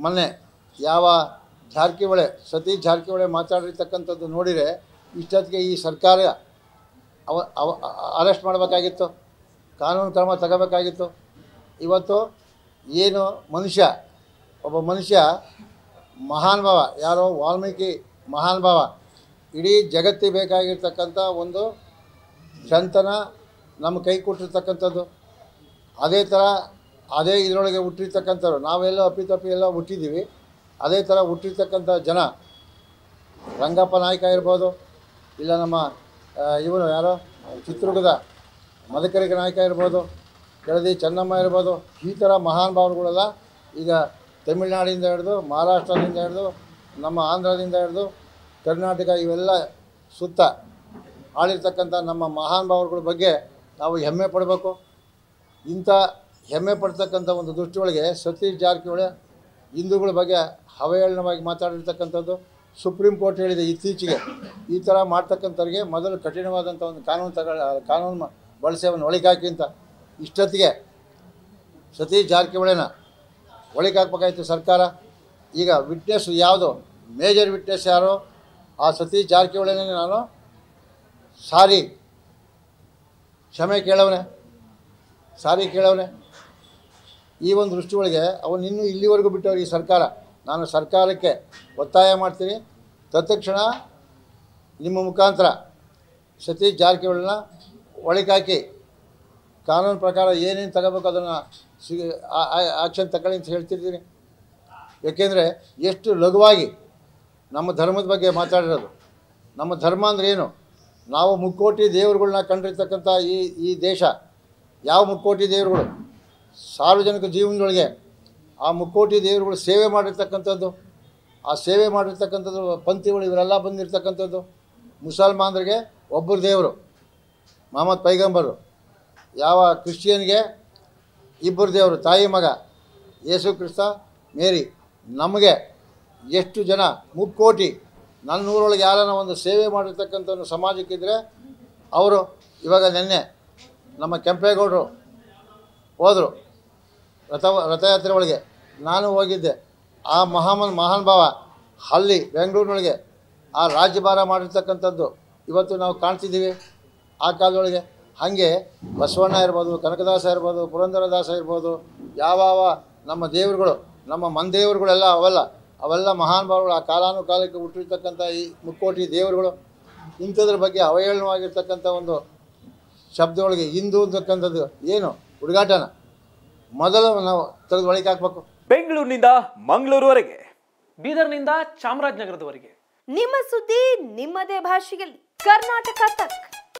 ಮೊನ್ನೆ ಯಾವ ಜಾರಕಿಹೊಳಿ ಸತೀಶ್ ಜಾರಕಿಹೊಳಿ ಮಾತಾಡಿರ್ತಕ್ಕಂಥದ್ದು ನೋಡಿದರೆ ಇಷ್ಟೊತ್ತಿಗೆ ಈ ಸರ್ಕಾರ ಅವ ಅವ ಅರೆಸ್ಟ್ ಮಾಡಬೇಕಾಗಿತ್ತು ಕಾನೂನು ಕ್ರಮ ತಗೋಬೇಕಾಗಿತ್ತು ಇವತ್ತು ಏನು ಮನುಷ್ಯ ಒಬ್ಬ ಮನುಷ್ಯ ಮಹಾನ್ ಭಾವ ಯಾರೋ ವಾಲ್ಮೀಕಿ ಮಹಾನ್ ಭಾವ ಇಡೀ ಜಗತ್ತಿಗೆ ಬೇಕಾಗಿರ್ತಕ್ಕಂಥ ಒಂದು ಗ್ರಂಥನ ನಮ್ಮ ಕೈ ಕೊಟ್ಟಿರ್ತಕ್ಕಂಥದ್ದು ಅದೇ ಥರ ಅದೇ ಇದರೊಳಗೆ ಹುಟ್ಟಿರ್ತಕ್ಕಂಥವ್ರು ನಾವೆಲ್ಲ ಅಪ್ಪಿತಪ್ಪಿ ಎಲ್ಲ ಹುಟ್ಟಿದ್ದೀವಿ ಅದೇ ಥರ ಹುಟ್ಟಿರ್ತಕ್ಕಂಥ ಜನ ರಂಗಪ್ಪ ನಾಯಕ ಇರ್ಬೋದು ಇಲ್ಲ ನಮ್ಮ ಇವನು ಯಾರೋ ಚಿತ್ರದುರ್ಗದ ಮದಕರಿಕ ನಾಯಕ ಇರ್ಬೋದು ಕೆಳದಿ ಚೆನ್ನಮ್ಮ ಇರ್ಬೋದು ಈ ಥರ ಮಹಾನ್ ಭಾವರುಗಳೆಲ್ಲ ಈಗ ತಮಿಳುನಾಡಿಂದ ಹಿಡಿದು ಮಹಾರಾಷ್ಟ್ರದಿಂದ ಹಿಡಿದು ನಮ್ಮ ಆಂಧ್ರದಿಂದ ಹಿಡಿದು ಕರ್ನಾಟಕ ಇವೆಲ್ಲ ಸುತ್ತ ಆಳಿರ್ತಕ್ಕಂಥ ನಮ್ಮ ಮಹಾನ್ ಭಾವರುಗಳ ಬಗ್ಗೆ ನಾವು ಹೆಮ್ಮೆ ಪಡಬೇಕು ಇಂಥ ಹೆಮ್ಮೆ ಪಡ್ತಕ್ಕಂಥ ಒಂದು ದೃಷ್ಟಿಯೊಳಗೆ ಸತೀಶ್ ಜಾರಕಿಹೊಳಿ ಹಿಂದೂಗಳ ಬಗ್ಗೆ ಅವಹೇಳನವಾಗಿ ಮಾತಾಡಿರ್ತಕ್ಕಂಥದ್ದು ಸುಪ್ರೀಂ ಕೋರ್ಟ್ ಹೇಳಿದೆ ಇತ್ತೀಚೆಗೆ ಈ ಥರ ಮಾಡ್ತಕ್ಕಂಥವ್ರಿಗೆ ಮೊದಲು ಕಠಿಣವಾದಂಥ ಒಂದು ಕಾನೂನು ತಗ ಕಾನೂನು ಮ- ಬಳಸವನ್ನು ಒಳಗೆ ಹಾಕಿ ಅಂತ ಇಷ್ಟೊತ್ತಿಗೆ ಸತೀಶ್ ಜಾರಕಿಹೊಳಿನ ಒಳಗೆ ಹಾಕ್ಬೇಕಾಯ್ತು ಸರ್ಕಾರ ಈಗ ವಿಟ್ನೆಸ್ ಯಾವುದು ಮೇಜರ್ ವಿಟ್ನೆಸ್ ಯಾರು ಆ ಸತೀಶ್ ಜಾರಕಿಹೊಳಿನೇ ನಾನು ಸಾರಿ ಕ್ಷಮೆ ಕೇಳವನೆ ಸಾರಿ ಕೇಳವನೆ ಈ ಒಂದು ದೃಷ್ಟಿಯೊಳಗೆ ಅವನು ಇನ್ನೂ ಇಲ್ಲಿವರೆಗೂ ಬಿಟ್ಟವ್ರು ಈ ಸರ್ಕಾರ ನಾನು ಸರ್ಕಾರಕ್ಕೆ ಒತ್ತಾಯ ಮಾಡ್ತೀನಿ ತತ್ಕ್ಷಣ ನಿಮ್ಮ ಮುಖಾಂತರ ಸತೀಶ್ ಜಾರಕಿಹೊಳಿನ ಒಳಗೆ ಹಾಕಿ ಕಾನೂನು ಪ್ರಕಾರ ಏನೇನು ತಗೋಬೇಕು ಅದನ್ನು ಸಿಗ ಆ್ಯಕ್ಷನ್ ತಗೊಳ್ಳಿ ಅಂತ ಹೇಳ್ತಿದ್ದೀನಿ ಏಕೆಂದರೆ ಎಷ್ಟು ಲಘುವಾಗಿ ನಮ್ಮ ಧರ್ಮದ ಬಗ್ಗೆ ಮಾತಾಡಿರೋದು ನಮ್ಮ ಧರ್ಮ ಅಂದ್ರೆ ಏನು ನಾವು ಮುಕ್ಕೋಟಿ ದೇವರುಗಳನ್ನ ಕಂಡಿರ್ತಕ್ಕಂಥ ಈ ಈ ದೇಶ ಯಾವ ಮುಕ್ಕೋಟಿ ದೇವರುಗಳು ಸಾರ್ವಜನಿಕ ಜೀವನದೊಳಗೆ ಆ ಮುಕ್ಕೋಟಿ ದೇವರುಗಳು ಸೇವೆ ಮಾಡಿರ್ತಕ್ಕಂಥದ್ದು ಆ ಸೇವೆ ಮಾಡಿರ್ತಕ್ಕಂಥದ್ದು ಪಂಥಿಗಳು ಇವರೆಲ್ಲ ಬಂದಿರ್ತಕ್ಕಂಥದ್ದು ಮುಸಲ್ಮಾನರಿಗೆ ಒಬ್ಬರು ದೇವರು ಮೊಹಮ್ಮದ್ ಪೈಗಂಬರು ಯಾವ ಕ್ರಿಶ್ಚಿಯನ್ಗೆ ಇಬ್ಬರು ದೇವರು ತಾಯಿ ಮಗ ಯೇಸು ಕ್ರಿಸ್ತ ಮೇರಿ ನಮಗೆ ಎಷ್ಟು ಜನ ಮುಕ್ಕೋಟಿ ನನ್ನ ಊರೊಳಗೆ ಯಾರನ್ನ ಒಂದು ಸೇವೆ ಮಾಡಿರ್ತಕ್ಕಂಥ ಒಂದು ಸಮಾಜಕ್ಕಿದ್ರೆ ಅವರು ಇವಾಗ ನಿನ್ನೆ ನಮ್ಮ ಕೆಂಪೇಗೌಡರು ಹೋದರು ರಥ ರಥಯಾತ್ರೆ ಒಳಗೆ ನಾನು ಹೋಗಿದ್ದೆ ಆ ಮಹಾಮನ್ ಮಹಾನ್ ಭಾವ ಅಲ್ಲಿ ಬೆಂಗಳೂರಿನೊಳಗೆ ಆ ರಾಜ್ಯಭಾರ ಮಾಡಿರ್ತಕ್ಕಂಥದ್ದು ಇವತ್ತು ನಾವು ಕಾಣ್ತಿದ್ದೀವಿ ಆ ಕಾಲದೊಳಗೆ ಹಾಗೆ ಬಸವಣ್ಣ ಇರ್ಬೋದು ಕನಕದಾಸ ಇರ್ಬೋದು ಪುರಂದರದಾಸ ಇರ್ಬೋದು ಯಾವಾವ ನಮ್ಮ ದೇವರುಗಳು ನಮ್ಮ ಮಂದೇವರುಗಳೆಲ್ಲ ಅವೆಲ್ಲ ಅವೆಲ್ಲ ಮಹಾನ್ ಭಾವಗಳು ಆ ಕಾಲಾನುಕಾಲಕ್ಕೆ ಹುಟ್ಟಿರ್ತಕ್ಕಂಥ ಈ ಮುಕ್ಕೋಟಿ ದೇವರುಗಳು ಇಂಥದ್ರ ಬಗ್ಗೆ ಅವಹೇಳನವಾಗಿರ್ತಕ್ಕಂಥ ಒಂದು ಶಬ್ದದೊಳಗೆ ಹಿಂದೂ ಅಂತಕ್ಕಂಥದ್ದು ಏನು ಹುಡುಗಾಟನ ಮೊದಲು ನಾವು ತೆಗೆದು ಒಳಗೆ ಹಾಕ್ಬೇಕು ಬೆಂಗಳೂರಿನಿಂದ ಮಂಗಳೂರುವರೆಗೆ ಬೀದರ್ನಿಂದ ಚಾಮರಾಜನಗರದವರೆಗೆ ನಿಮ್ಮ ಸುದ್ದಿ ನಿಮ್ಮದೇ ಭಾಷೆಯಲ್ಲಿ ಕರ್ನಾಟಕ ತಕ್